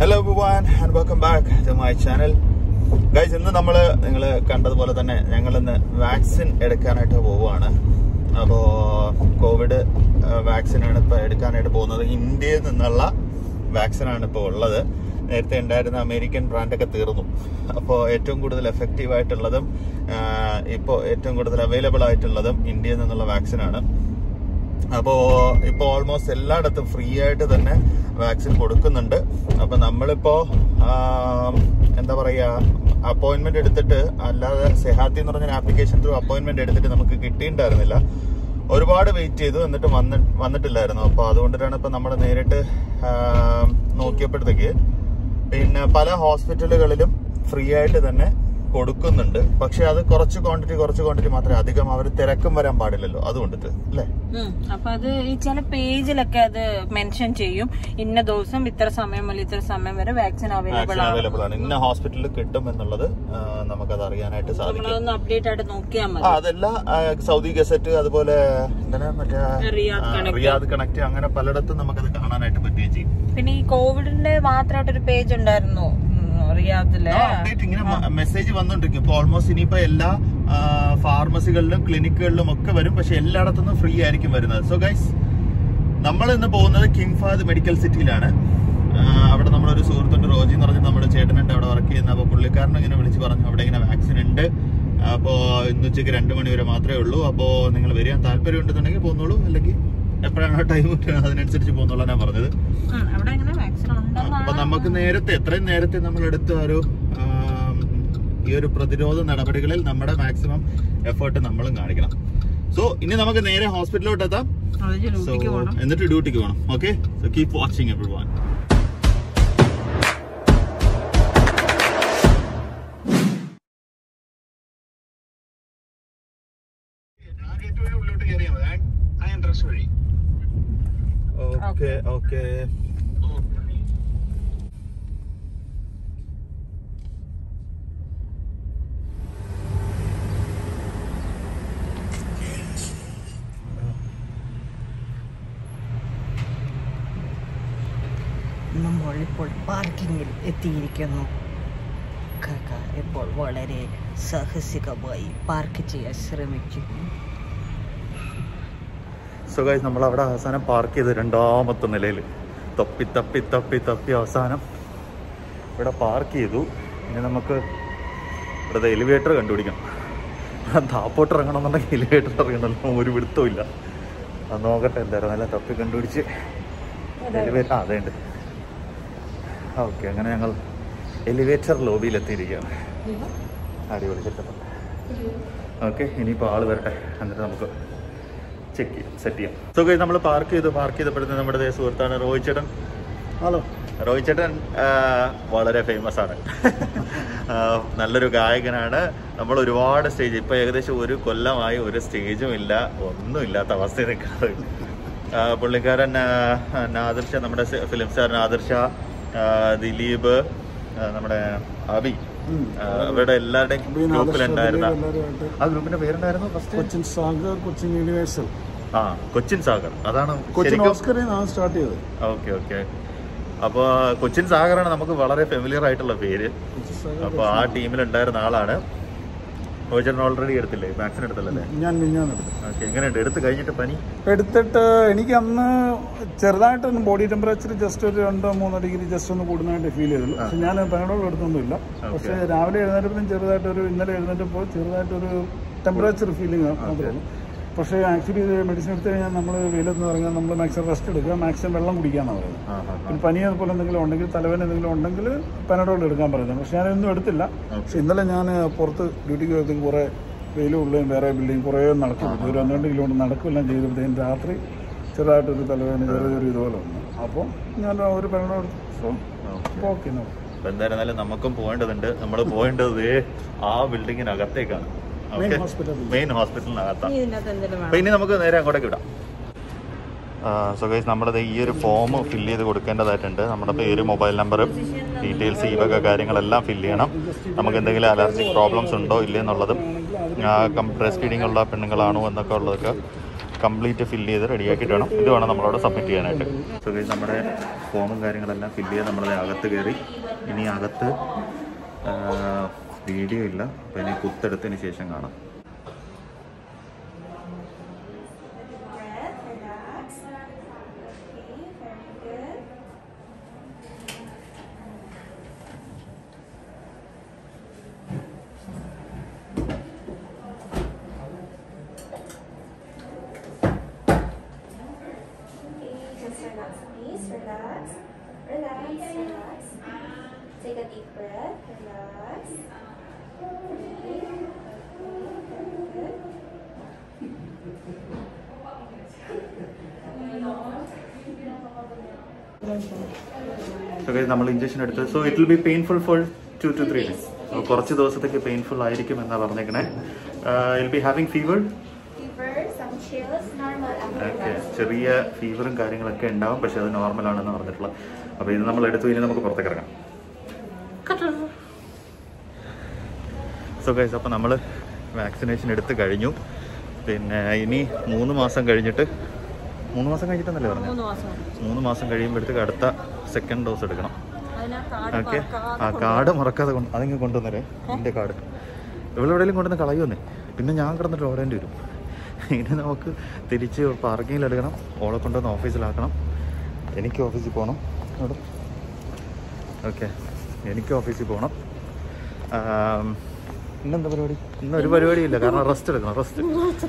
Hello Bhuvan and welcome back to my channel guys ഇന്ന് നമ്മൾ നിങ്ങൾ കണ്ടതുപോലെ തന്നെ ഞങ്ങൾ ഇന്ന് വാക്സിൻ എടുക്കാനായിട്ട് പോവുകയാണ് അപ്പോൾ കോവിഡ് വാക്സിനാണ് ഇപ്പോൾ എടുക്കാനായിട്ട് പോകുന്നത് ഇന്ത്യയിൽ നിന്നുള്ള വാക്സിനാണ് ഇപ്പോൾ ഉള്ളത് നേരത്തെ ഉണ്ടായിരുന്ന അമേരിക്കൻ ബ്രാൻഡൊക്കെ തീർന്നു അപ്പോൾ ഏറ്റവും കൂടുതൽ എഫക്റ്റീവ് ആയിട്ടുള്ളതും ഇപ്പോൾ ഏറ്റവും കൂടുതൽ അവൈലബിൾ ആയിട്ടുള്ളതും ഇന്ത്യയിൽ നിന്നുള്ള വാക്സിനാണ് അപ്പോൾ ഇപ്പോൾ ഓൾമോസ്റ്റ് എല്ലായിടത്തും ഫ്രീ ആയിട്ട് തന്നെ വാക്സിൻ കൊടുക്കുന്നുണ്ട് അപ്പോൾ നമ്മളിപ്പോൾ എന്താ പറയുക അപ്പോയിൻമെന്റ് എടുത്തിട്ട് അല്ലാതെ സെഹാത്തി എന്ന് പറഞ്ഞ ആപ്ലിക്കേഷൻ ത്രൂ അപ്പോയിൻമെന്റ് എടുത്തിട്ട് നമുക്ക് കിട്ടിയിട്ടുണ്ടായിരുന്നില്ല ഒരുപാട് വെയിറ്റ് ചെയ്തു എന്നിട്ട് വന്ന് വന്നിട്ടില്ലായിരുന്നു അപ്പോൾ അതുകൊണ്ടിട്ടാണ് ഇപ്പോൾ നമ്മൾ നേരിട്ട് ആ, നോക്കിയപ്പോഴത്തേക്ക് പിന്നെ പല ഹോസ്പിറ്റലുകളിലും ഫ്രീ ആയിട്ട് തന്നെ കൊടുക്കുന്നുണ്ട് പക്ഷെ അത് കുറച്ച് ക്വാണ്ടിറ്റി കുറച്ച് ക്വാണ്ടിറ്റി മാത്രമേ അധികം അവർ തിരക്കും വരാൻ പാടില്ലല്ലോ അതുകൊണ്ടിട്ട് അല്ലേ ഉം. അപ്പൊ അത് ഈ ചില പേജിലൊക്കെ അത് മെൻഷൻ ചെയ്യും ഇന്ന ദിവസം ഇത്ര സമയം മുതൽ ഇത്ര സമയം വരെ വാക്സിൻ അവൈലബിൾ വാക്സിൻ ആണ് അവൈലബിൾ ആണ് ഇന്ന ഹോസ്പിറ്റലിൽ കിട്ടും എന്നുള്ളത് ആ, നമുക്കത് അറിയാനായിട്ട് സാധിക്കും നമ്മളതൊന്ന് അപ്ഡേറ്റ് ആയിട്ട് നോക്കിയാൽ ആ മതി അതല്ല ആ, സൗദി ഗസറ്റ് അതുപോലെ എന്താണ് മറ്റേ റിയാദ് ആ, കണക്ട് റിയാദ് കണക്ട് അങ്ങനെ പലയിടത്തും നമുക്കത് കാണാനായിട്ട് പറ്റുകയും ചെയ്യും പിന്നെ ഈ കോവിഡിന്റെ മാത്രമായിട്ടൊരു പേജ് ഉണ്ടായിരുന്നു ഉം, റിയാദിലെ അപ്ഡേറ്റ് ഇങ്ങനെ മെസ്സേജ് വന്നോണ്ടിരിക്കും ഇപ്പൊ ഓൾമോസ്റ്റ് ഇനിയിപ്പോ എല്ലാ ഫാർമസികളിലും ക്ലിനിക്കുകളിലും ഒക്കെ വരും പക്ഷെ എല്ലായിടത്തുനിന്നും ഫ്രീ ആയിരിക്കും വരുന്നത് സോ ഗൈസ് നമ്മൾ ഇന്ന് പോകുന്നത് കിങ് ഫാദ് മെഡിക്കൽ സിറ്റിയിലാണ് ആ, അവിടെ നമ്മളൊരു സുഹൃത്തുണ്ട് റോജി എന്ന് പറഞ്ഞ് നമ്മുടെ ചേട്ടനുണ്ട് അവിടെ വർക്ക് ചെയ്യുന്ന അപ്പോൾ പുള്ളിക്കാരൻ ഇങ്ങനെ വിളിച്ച് പറഞ്ഞു അവിടെ ഇങ്ങനെ വാക്സിൻ ഉണ്ട് അപ്പോൾ ഇന്ന് ഉച്ചയ്ക്ക് രണ്ട് മണി വരെ മാത്രമേ ഉള്ളൂ അപ്പോൾ നിങ്ങൾ വരാൻ താല്പര്യം ഉണ്ടെന്നുണ്ടെങ്കിൽ പോന്നോളൂ അല്ലെങ്കിൽ എപ്പോഴാണോ ടൈം അതിനനുസരിച്ച് പോന്നോളാം ഞാൻ പറഞ്ഞത് ഉം, അവിടെ ഇങ്ങനെ വാക്സിൻ അപ്പൊ ഉണ്ടെന്നാണ് നമുക്ക് നേരത്തെ എത്രയും നേരത്തെ നമ്മൾ എടുത്ത ഒരു ആം, ഈ ഒരു പ്രതിരോധ നടപടികളിൽ നമ്മുടെ മാക്സിമം എഫേർട്ട് നമ്മളും കാണിക്കണം സോ ഇനി നമുക്ക് നേരെ ഹോസ്പിറ്റലിലോട്ട് എത്താം അത് സോ ഡ്യൂട്ടിക്ക് പോകണം എന്നിട്ട് ഡ്യൂട്ടിക്ക് പോകണം okay so keep watching everyone okay okay നമ്മൾ ഇപ്പോൾ പാർക്കിങ്ങിൽ എത്തിയിരിക്കുന്നു കാക്ക ഇപ്പോൾ വളരെ സാഹസികമായി പാർക്ക് ചെയ്യാൻ ശ്രമിച്ചു സോ ഗൈസ് നമ്മൾ അവിടെ അവസാനം പാർക്ക് ചെയ്ത് രണ്ടാമത്തെ നിലയിൽ തപ്പി തപ്പി തപ്പി തപ്പി അവസാനം ഇവിടെ പാർക്ക് ചെയ്തു ഇനി നമുക്ക് ഇവിടുത്തെ എലിവേറ്റർ കണ്ടുപിടിക്കണം താപ്പോട്ട് ഇറങ്ങണമെന്നുണ്ടെങ്കിൽ എലിവേറ്റർ ഇറങ്ങണമല്ലോ ഒരു പിടുത്തവും ഇല്ല അത് നോക്കട്ടെ എന്തായാലും നല്ല തപ്പി കണ്ടുപിടിച്ച് എലിവേറ്റർ ആ അതേണ്ട് ഓക്കെ അങ്ങനെ ഞങ്ങൾ എലിവേറ്റർ ലോബിയിൽ എത്തിയിരിക്കുകയാണ് അടിപൊളി സെറ്റപ്പ് ഓക്കെ ഇനിയിപ്പോൾ ആള് വരട്ടെ എന്നിട്ട് നമുക്ക് ചെക്ക് ചെയ്യാം സെറ്റ് ചെയ്യാം സോ ഗൈസ് നമ്മൾ പാർക്ക് ചെയ്തു പാർക്ക് ചെയ്തപ്പോഴത്തെ നമ്മുടെ ദേ സുഹൃത്താണ് റോഹിത് ചേട്ടൻ ഹലോ റോഹിത് ചേട്ടൻ ആ, വളരെ ഫേമസ് ആണ് ആ, നല്ലൊരു ഗായകനാണ് നമ്മൾ ഒരുപാട് സ്റ്റേജ് ഇപ്പൊ ഏകദേശം ഒരു കൊല്ലമായി ഒരു സ്റ്റേജും ഇല്ല ഒന്നും ഇല്ലാത്ത അവസ്ഥയിൽ നിൽക്കാറ് ആ, പുള്ളിക്കാരൻ ആ, നാദിർ ഷാ നമ്മുടെ ഫിലിം സ്റ്റാർ നാദിർ ഷാ ആ, ദിലീപ് ആ, നമ്മുടെ അബി ആ, അവരുടെ എല്ലാവരുടെയും ഗ്രൂപ്പിലുണ്ടായിരുന്ന ആ ഗ്രൂപ്പിന്റെ പേരുണ്ടായിരുന്നു ഫസ്റ്റ് കൊച്ചിൻ സാഗർ കൊച്ചിൻ യൂണിവേഴ്സൽ ആ കൊച്ചിൻ സാഗർ അതാണ് കൊച്ചിൻ ശരിക്കും ഓസ്കറിൽ നിന്നാണ് സ്റ്റാർട്ട് ചെയ്തത് ഓക്കെ ഓക്കെ അപ്പോൾ കൊച്ചിൻ സാഗറാണ് നമുക്ക് വളരെ ഫെമിലിയർ ആയിട്ടുള്ള പേര് കൊച്ചിൻ സാഗർ അപ്പോൾ ആ ടീമിൽ ഉണ്ടായിരുന്ന ആളാണ് ചേട്ടൻ ഓൾറെഡി എടുത്തില്ലേ വാക്സിൻ എടുത്തല്ലേ ഞാൻ മിഞ്ഞാന്നെടുത്തു ഓക്കെ എങ്ങനെയുണ്ട് എടുത്ത് കഴിഞ്ഞിട്ട് പനി എടുത്തിട്ട് എനിക്ക് അന്ന് ചെറുതായിട്ടൊന്ന് ബോഡി ടെമ്പറേച്ചർ ജസ്റ്റ് ഒരു രണ്ടോ മൂന്നോ ഡിഗ്രി ജസ്റ്റ് ഒന്ന് കൂടുന്നതായിട്ട് ഫീൽ ചെയ്തുള്ളൂ പക്ഷെ ഞാൻ പെനഡോൾ എടുത്തൊന്നുമില്ല പക്ഷെ രാവിലെ എഴുന്നേറ്റപ്പോഴും ചെറുതായിട്ടൊരു ഇന്നലെ എഴുന്നേറ്റപ്പോൾ ചെറുതായിട്ടൊരു ടെമ്പറേച്ചർ ഫീലിംഗ് മാത്രമേ ഉള്ളൂ പക്ഷേ ആക്ച്വലി ഇത് മെഡിസിൻ എടുത്തു കഴിഞ്ഞാൽ നമ്മൾ വെയിലത്ത് ഇറങ്ങാൻ നമ്മൾ മാക്സിമം റെസ്റ്റ് എടുക്കുക മാക്സിമം വെള്ളം കുടിക്കാനാണ് പറയുന്നത് ആ ആ പിന്നെ പനി അതുപോലെ എന്തെങ്കിലും ഉണ്ടെങ്കിൽ തലവേദന എന്തെങ്കിലും ഉണ്ടെങ്കിൽ പെനഡോൾ എടുക്കാൻ പറയുന്നത് പക്ഷെ ഞാനൊന്നും എടുത്തില്ല പക്ഷെ ഇന്നലെ ഞാൻ പുറത്ത് ഡ്യൂട്ടിക്ക് പോയത്തേക്ക് കുറേ വെയിലും ഉള്ളതും വേറെ ബിൽഡിങ് കുറേ നടക്കും ഒരു ഒന്ന് രണ്ട് കിലോമീറ്റർ നടക്കുമെല്ലാം ചെയ്തപ്പോഴത്തേക്കും രാത്രി ചെറുതായിട്ടൊരു തലവേദന ചെറിയ ചെറിയ ഇതുപോലെ വന്നു അപ്പോൾ ഞാൻ ഒരു പെനഡോൾ എടുത്തു സോ അപ്പോൾ ഓക്കെ നോ അപ്പൊ എന്തായിരുന്നാലും നമുക്കും പോകേണ്ടതുണ്ട് നമ്മൾ പോകേണ്ടത് ദേ ആ ബിൽഡിങ്ങിനകത്തേക്കാണ് മെയിൻ ഹോസ്പിറ്റൽ മെയിൻ ഹോസ്പിറ്റലിനകത്താണ് ഇതിനകത്ത് എന്തെങ്കിലും അപ്പൊ ഇനി നമുക്ക് നേരെ അങ്ങോട്ടേക്ക് വിടാം സോ ഗൈസ് നമ്മുടെ ദേ ഈ ഒരു ഫോം ഫില്ല് ചെയ്ത് കൊടുക്കേണ്ടതായിട്ടുണ്ട് നമ്മുടെ പേര് മൊബൈൽ നമ്പർ ഡീറ്റെയിൽസ് ഈ വക കാര്യങ്ങളെല്ലാം ഫില്ല് ചെയ്യണം നമുക്ക് എന്തെങ്കിലും അലർജിക് പ്രോബ്ലംസ് ഉണ്ടോ ഇല്ലേ എന്നുള്ളതും ബ്രസ്റ്റ് ഫീഡിംഗ് ഉള്ള പെണ്ണുങ്ങളാണോ എന്നൊക്കെ ഉള്ളതൊക്കെ കംപ്ലീറ്റ് ഫില്ല് ചെയ്ത് റെഡിയാക്കിയിട്ട് വേണം ഇത് വേണം നമ്മളവിടെ സബ്മിറ്റ് ചെയ്യാനായിട്ട് സോ ഗൈസ് നമ്മുടെ ഫോമും കാര്യങ്ങളെല്ലാം ഫില്ല് ചെയ്ത് നമ്മളത് അകത്ത് കയറി ഇനി അകത്ത് വീഡിയോ ഇല്ല അപ്പോൾ ഇനി കുത്തെടുത്തതിന് ശേഷം കാണാം breath, relax. Okay, very good. Okay, just relax, please. Relax. Relax, relax. Take a deep breath. Relax. Okay, okay, very good. So guys നമ്മൾ ഇഞ്ചക്ഷൻ എടുത്ത് so it will be painful for two two three days കുറച്ച് ദിവസത്തേക്ക് painful ആയിരിക്കും എന്നാണ് പറഞ്ഞേക്കണേ will be having fever Fever, some chills, normal after okay that. ചെറിയ ഫീവറും കാര്യങ്ങളൊക്കെ ഉണ്ടാവും പക്ഷെ അത് നോർമൽ ആണെന്ന് പറഞ്ഞിട്ടുള്ളത് അപ്പോൾ ഇത് നമ്മൾ എടുത്തു ഇനി നമുക്ക് പുറത്തേക്ക് ഇറങ്ങാം സോ ഗൈസ് അപ്പോൾ നമ്മൾ വാക്സിനേഷൻ എടുത്ത് കഴിഞ്ഞു പിന്നെ ഇനി മൂന്ന് മാസം കഴിഞ്ഞിട്ട് മൂന്ന് മാസം കഴിഞ്ഞിട്ടെന്നല്ലേ പറഞ്ഞു മൂന്ന് മാസം മൂന്ന് മാസം കഴിയുമ്പോഴത്തേക്ക് അടുത്ത സെക്കൻഡ് ഡോസ് എടുക്കണം അതിനാ കാർഡ് ഓക്കെ ആ കാർഡ് മറക്കാതെ കൊണ്ട് അതിങ്ങ് കൊണ്ടുവന്നേരെ എൻ്റെ കാർഡ് ഇവളെവിടെയെങ്കിലും കൊണ്ടുവന്ന് കളയുമെന്നേ പിന്നെ ഞാൻ കിടന്നിട്ട് ഓടേണ്ടി വരും ഇനി നമുക്ക് തിരിച്ച് പാർക്കിങ്ങിൽ എടുക്കണം ഓളെ കൊണ്ടുവന്ന് ഓഫീസിലാക്കണം എനിക്ക് ഓഫീസിൽ പോകണം അവിടെ ഓക്കെ എനിക്ക് ഓഫീസിൽ പോകണം ആം, ഇന്നെന്താ പരിപാടി ഇന്നൊരു പരിപാടിയില്ല കാരണം റെസ്റ്റ് എടുക്കണം റെസ്റ്റ്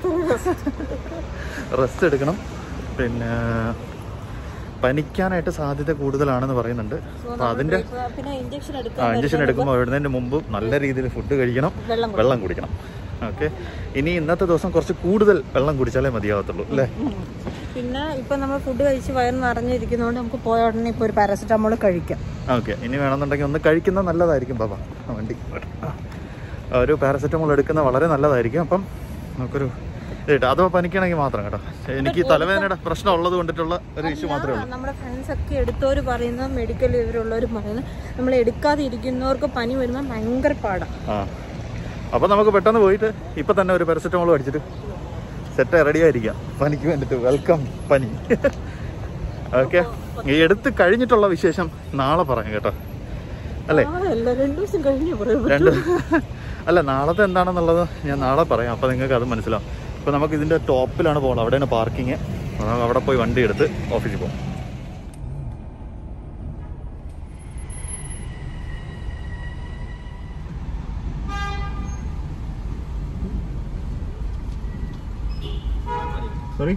റെസ്റ്റ് എടുക്കണം പിന്നെ പനിക്കാനായിട്ട് സാധ്യത കൂടുതലാണെന്ന് പറയുന്നുണ്ട് അപ്പോൾ അതിൻ്റെ പിന്നെ ഇഞ്ചക്ഷൻ ആ എടുക്കാൻ ഇഞ്ചക്ഷൻ എടുക്കുമ്പോൾ ഇടുന്നതിന് മുമ്പ് നല്ല രീതിയിൽ ഫുഡ് കഴിക്കണം വെള്ളം വെള്ളം കുടിക്കണം ഓക്കെ ഇനി ഇന്നത്തെ ദിവസം കുറച്ച് കൂടുതൽ വെള്ളം കുടിച്ചാലേ മതിയാകത്തുള്ളൂ അല്ലേ പിന്നെ ഇപ്പൊ നമ്മൾ ഫുഡ് കഴിച്ച് വയറ് നിറഞ്ഞിരിക്കുന്നതുകൊണ്ട് നമുക്ക് പോയ ഉടനെ ഇപ്പൊ ഒരു പാരസെറ്റമോൾ കഴിക്കാം ഓക്കെ ഇനി വേണമെന്നുണ്ടെങ്കിൽ ഒന്ന് കഴിക്കുന്നത് നല്ലതായിരിക്കും ബാബ ആ വണ്ടി ആ. ഒരു പാരസെറ്റമോൾ എടുക്കുന്നത് വളരെ നല്ലതായിരിക്കും അപ്പം നമുക്കൊരു ഇതായിട്ട് അഥവാ പനിക്കണമെങ്കിൽ മാത്രം കേട്ടോ എനിക്ക് തലവേദനയുടെ പ്രശ്നം ഉള്ളത് കൊണ്ടിട്ടുള്ള ഒരു ഇഷ്യൂ മാത്രമേ ഉള്ളൂ നമ്മുടെ ഫ്രണ്ട്സ് ഒക്കെ എടുത്തവർ പറയുന്നത് മെഡിക്കൽ ഇവരുള്ളവർ പറയുന്നത് നമ്മൾ എടുക്കാതെ ഇരിക്കുന്നവർക്ക് പനി വരുന്നത് ഭയങ്കര പാടാണ് ആ അപ്പം നമുക്ക് പെട്ടെന്ന് പോയിട്ട് ഇപ്പം തന്നെ ഒരു പാരസെറ്റമോൾ അടിച്ചിട്ട് സെറ്റ് റെഡി ആയിരിക്കാം പനിക്ക് വേണ്ടിയിട്ട് വെൽക്കം പനി ഓക്കെ ഈ എടുത്ത് കഴിഞ്ഞിട്ടുള്ള വിശേഷം നാളെ പറയാം കേട്ടോ അല്ലേ അല്ല രണ്ടു ദിവസം കഴിഞ്ഞു പറയും രണ്ട് അല്ല നാളത്തെ എന്താണെന്നുള്ളത് ഞാൻ നാളെ പറയാം അപ്പോൾ നിങ്ങൾക്ക് അത് മനസ്സിലാവും ഇപ്പോൾ നമുക്ക് ഇതിൻ്റെ ടോപ്പിലാണ് പോകുന്നത് അവിടെയാണ് പാർക്കിങ് അവിടെ പോയി വണ്ടി എടുത്ത് ഓഫീസിൽ പോകും സോറി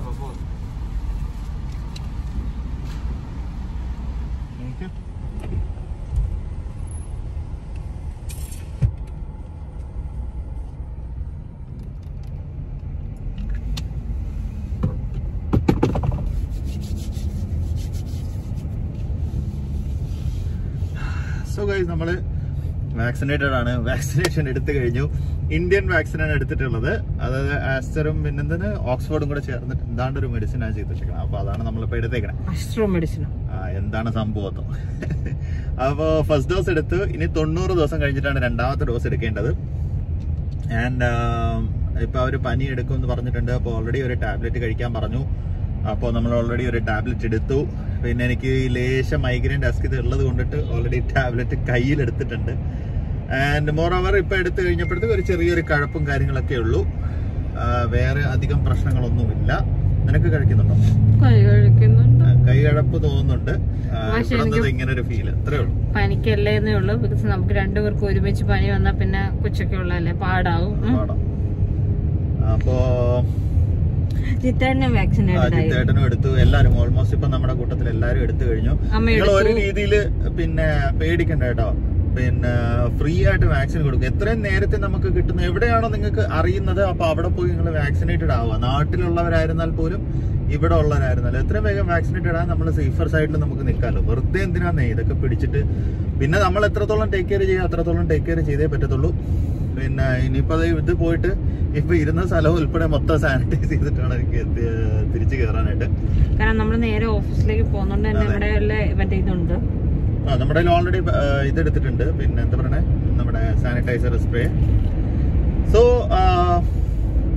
സോ ഗൈസ് നമ്മൾ വാക്സിനേറ്റഡ് ആണ് വാക്സിനേഷൻ എടുത്തു കഴിഞ്ഞു ഇന്ത്യൻ വാക്സിനാണ് എടുത്തിട്ടുള്ളത് അതായത് ആസ്റ്ററും പിന്നെന്തിന് ഓക്സ്ഫോർഡും കൂടെ ചേർന്നിട്ട് എന്താണ്ട് ഒരു മെഡിസിനാണ് ചെയ്തിരിക്കുന്നത് അപ്പോൾ അതാണ് നമ്മളിപ്പോൾ എടുത്തേക്കണേ അഷ്ട്രോ മെഡിസിനോ ആ, എന്താണ് സംഭവം അപ്പോൾ ഫസ്റ്റ് ഡോസ് എടുത്തു ഇനി തൊണ്ണൂറ് ദിവസം കഴിഞ്ഞിട്ടാണ് രണ്ടാമത്തെ ഡോസ് എടുക്കേണ്ടത് ആൻഡ് ഇപ്പൊ അവർ പനി എടുക്കും എന്ന് പറഞ്ഞിട്ടുണ്ട് അപ്പോൾ ഓൾറെഡി ഒരു ടാബ്ലറ്റ് കഴിക്കാൻ പറഞ്ഞു അപ്പോൾ നമ്മൾ ഓൾറെഡി ഒരു ടാബ്ലറ്റ് എടുത്തു പിന്നെ എനിക്ക് ഈ ലേശം മൈഗ്രെയിൻ ഡസ്ക് ഇത് ഉള്ളത് കൊണ്ടിട്ട് ഓൾറെഡി ടാബ്ലറ്റ് കയ്യിലെടുത്തിട്ടുണ്ട് ആൻഡ് മോർ ഓവർ ഇപ്പൊ എടുത്തു കഴിഞ്ഞപ്പോഴത്തേക്ക് ഒരു ചെറിയൊരു കഴപ്പും കാര്യങ്ങളൊക്കെ ഉള്ളൂ ആ, വേറെ അധികം പ്രശ്നങ്ങളൊന്നുമില്ല നിനക്ക് കഴിക്കുന്നുണ്ടോ കൈ കഴിക്കുന്നുണ്ട് ആ, കൈകഴപ്പ് തോന്നുന്നുണ്ട് ആ, പക്ഷേ ഇവിടെ എനിക്ക് വന്നത് ഇങ്ങനെ ഒരു ഫീൽ അത്രേ ഉള്ളൂ പനിക്കല്ലേ എന്നേ ഉള്ളൂ ബിക്കോസ് നമുക്ക് രണ്ടുപേർക്കും ഒരുമിച്ച് പനി വന്നാൽ പിന്നെ കൊച്ചൊക്കെ ഉള്ളതല്ലേ പാടാവും ഉം. പാടാം അപ്പോ ജിത്തേട്ടനെ വാക്സിനേറ്റഡ് ആയി അജിത്തേട്ടനും എടുത്തു എല്ലാരും ഓൾമോസ്റ്റ് ഇപ്പൊ നമ്മുടെ കൂട്ടത്തിൽ എല്ലാരും എടുത്തു കഴിഞ്ഞു അമ്മ നിങ്ങൾ എടുത്തു. ഒരു രീതിയിൽ പിന്നെ പേടിക്കണ്ട കേട്ടോ പിന്നെ ഫ്രീ ആയിട്ട് വാക്സിൻ കൊടുക്കും എത്രയും നേരത്തെ നമുക്ക് കിട്ടുന്ന എവിടെയാണോ നിങ്ങൾക്ക് അറിയുന്നത് അപ്പൊ അവിടെ പോയി നിങ്ങൾ വാക്സിനേറ്റഡ് ആവുക നാട്ടിലുള്ളവരായിരുന്നാൽ പോലും ഇവിടെ ഉള്ളവരായിരുന്നാലും എത്രയും വേഗം വാക്സിനേറ്റഡ് ആകാൻ നമ്മൾ സേഫർ സൈഡിൽ നമുക്ക് നിൽക്കാമല്ലോ വെറുതെ എന്തിനാന്നേ ഇതൊക്കെ പിടിച്ചിട്ട് പിന്നെ നമ്മൾ എത്രത്തോളം ടേക്ക് കെയർ ചെയ്യുക അത്രത്തോളം ടേക്ക് കെയർ ചെയ്തേ പറ്റത്തുള്ളൂ പിന്നെ ഇനിയിപ്പോ ദേ ഇത് പോയിട്ട് ഇപ്പൊ ഇരുന്ന സ്ഥലവും ഉൾപ്പെടെ മൊത്തം സാനിറ്റൈസ് ചെയ്തിട്ടാണ് എനിക്ക് തി- തിരിച്ചു കയറാനായിട്ട് കാരണം നമ്മൾ നേരെ ഓഫീസിലേക്ക് പോകുന്നോണ്ട് തന്നെ ഇവിടെ ഉള്ള മറ്റേ ഇതുണ്ട് ആ നമ്മുടെ ഓൾറെഡി ഇതെടുത്തിട്ടുണ്ട് പിന്നെ എന്താ പറയണേ നമ്മുടെ സാനിറ്റൈസർ സ്പ്രേ സോ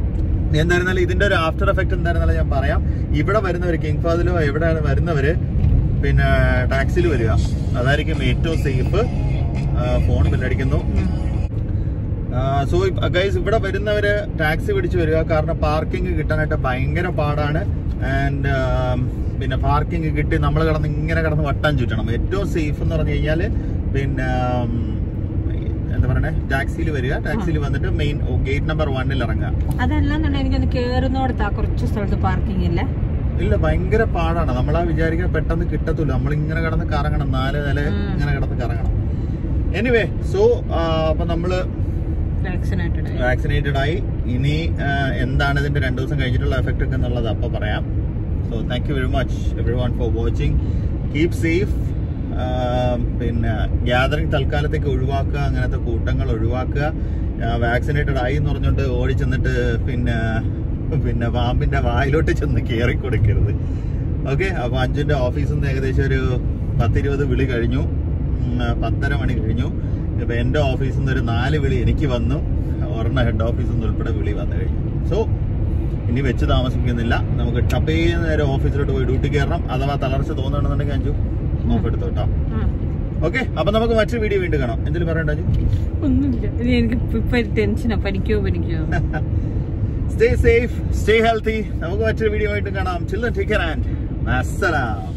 എന്തായിരുന്നാലും ഇതിന്റെ ഒരു ആഫ്റ്റർ എഫക്ട് എന്തായിരുന്നാലും ഞാൻ പറയാം ഇവിടെ വരുന്നവര് കിങ് ഫാദിലോ എവിടെ വരുന്നവര് പിന്നെ ടാക്സിയിൽ വരിക അതായിരിക്കും ഏറ്റവും സേഫ് ഫോൺ ബില്ലടിക്കുന്നു സോ ഗൈസ് ഇവിടെ വരുന്നവര് ടാക്സി പിടിച്ച് വരിക കാരണം പാർക്കിംഗ് കിട്ടാനായിട്ട് ഭയങ്കര പാടാണ് ആൻഡ് പിന്നെ പാർക്കിംഗ് കിട്ടി നമ്മൾ കിടന്ന് ഇങ്ങനെ കിടന്ന് വട്ടം ചുറ്റണം ഏറ്റവും സേഫ് എന്ന് പറഞ്ഞു കഴിഞ്ഞാല് പിന്നെ ഉം, എന്താ പറയണേ ടാക്സിയിൽ വരിക ടാക്സിയിൽ വന്നിട്ട് മെയിൻ ഗേറ്റ് നമ്പർ വണ്ണിൽ ഇറങ്ങുക അതല്ലാന്നുണ്ടെങ്കിൽ എനിക്കൊന്ന് കേറുന്നോടത്താ കുറച്ച് സ്ഥലത്ത് പാർക്കിംഗ് ഇല്ല ഇല്ല ഭയങ്കര പാടാണ് നമ്മളാ വിചാരിക്കാൻ പെട്ടെന്ന് കിട്ടത്തില്ല നമ്മൾ ഇങ്ങനെ കിടന്ന് കറങ്ങണം നാല് നില ഇങ്ങനെ കിടന്ന് കറങ്ങണം എനിവേ സോ അപ്പൊ നമ്മള് വാക്സിനേറ്റഡ് വാക്സിനേറ്റഡ് ആയി ഇനി ആ, എന്താണ് ഇതിന്റെ രണ്ടു ദിവസം കഴിഞ്ഞിട്ടുള്ള എഫക്റ്റ് ഒക്കെ എന്നുള്ളത് അപ്പൊ പറയാം so thank you very much everyone for watching keep safe പിന്നെ ഗ്യാതറിംഗ് തൽക്കാലത്തേക്ക് ഒഴിവാക്കുക അങ്ങനത്തെ കൂട്ടങ്ങൾ ഒഴിവാക്കുക വാക്സിനേറ്റഡ് ആയി എന്ന് പറഞ്ഞുകൊണ്ട് ഓടി ചെന്നിട്ട് പിന്നെ പിന്നെ പാമ്പിന്റെ വായിലോട്ട് ചെന്ന് കയറി കൊടുക്കരുത് ഓക്കെ അപ്പൊ അഞ്ചിന്റെ ഓഫീസിൽ നിന്ന് ഏകദേശം ഒരു പത്തിരുപത് വിളി കഴിഞ്ഞു ഉം, പത്തര മണി കഴിഞ്ഞു ഇപ്പൊ എന്റെ ഓഫീസിൽ നിന്ന് ഒരു നാല് വിളി എനിക്ക് വന്നു ഒരെണ്ണം ഹെഡ് ഓഫീസിൽ നിന്ന് ഉൾപ്പെടെ വിളി വന്നു കഴിഞ്ഞു സോ ഇനി വെച്ച് താമസിക്കുന്നില്ല നമുക്ക് ടപ്പേ നേരെ ഓഫീസിലോട്ട് പോയി ഡ്യൂട്ടി കയറണം അഥവാ തളർച്ച തോന്നുന്നുണ്ടെന്നുണ്ടെങ്കിൽ അഞ്ചു ഓഫ് എടുത്തു കേട്ടോ ഓക്കെ അപ്പൊ നമുക്ക് മറ്റൊരു വീഡിയോ വീണ്ടും കാണാം എന്തെങ്കിലും പറയണ്ട അഞ്ചു ഒന്നുമില്ല ഇത് എനിക്ക് ഇപ്പൊ ടെൻഷനാ പനിക്കോ പനിക്കോ സ്റ്റേ സേഫ് സ്റ്റേ ഹെൽത്തി നമുക്ക് മറ്റൊരു വീഡിയോ വീണ്ടും കാണാം ചിൽഡ്രൻ ടേക്ക് കെയർ ആൻഡ് അസ്സലാം